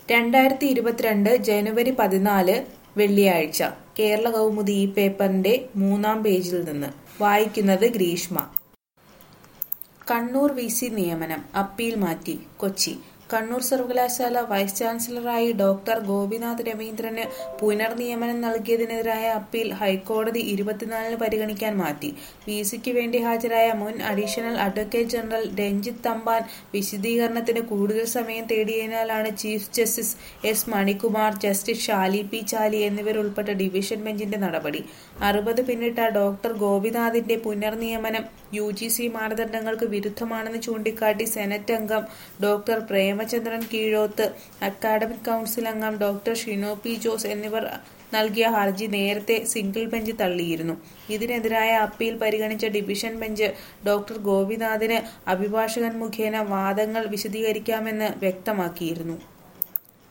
രണ്ടായിരത്തി ഇരുപത്തിരണ്ട് ജനുവരി പതിനാല് വെള്ളിയാഴ്ച കേരള കൗമുദി ഈ പേപ്പറിന്റെ മൂന്നാം പേജിൽ നിന്ന് വായിക്കുന്നത് ഗ്രീഷ്മ കണ്ണൂർ വി സി നിയമനം അപ്പീൽ മാറ്റി കൊച്ചി കണ്ണൂർ സർവകലാശാല വൈസ് ചാൻസലറായി ഡോക്ടർ ഗോപിനാഥ് രവീന്ദ്രന് പുനർനിയമനം നൽകിയതിനെതിരായ അപ്പീൽ ഹൈക്കോടതി ഇരുപത്തിനാലിന് പരിഗണിക്കാൻ മാറ്റി വി സിക്ക് വേണ്ടി ഹാജരായ മുൻ additional advocate general Ranjith Thampan വിശദീകരണത്തിന് കൂടുതൽ സമയം തേടിയതിനാലാണ് chief justice S Manikumar justice Shaji P Chaly എന്നിവരുൾപ്പെട്ട ഡിവിഷൻ ബെഞ്ചിന്റെ നടപടി അറുപത് പിന്നിട്ട ഡോക്ടർ ഗോപിനാഥിന്റെ പുനർനിയമനം യു ജി സി മാനദണ്ഡങ്ങൾക്ക് വിരുദ്ധമാണെന്ന് ചൂണ്ടിക്കാട്ടി സെനറ്റ് അംഗം doctor Premachandran Keezhoth academic council അംഗം ഡോക്ടർ ഷിനോ പി ജോസ് എന്നിവർ നൽകിയ ഹർജി നേരത്തെ സിംഗിൾ ബെഞ്ച് തള്ളിയിരുന്നു ഇതിനെതിരായ അപ്പീൽ പരിഗണിച്ച ഡിവിഷൻ ബെഞ്ച് ഡോക്ടർ ഗോപിനാഥിന് അഭിഭാഷകൻ മുഖേന വാദങ്ങൾ വിശദീകരിക്കാമെന്ന് വ്യക്തമാക്കിയിരുന്നു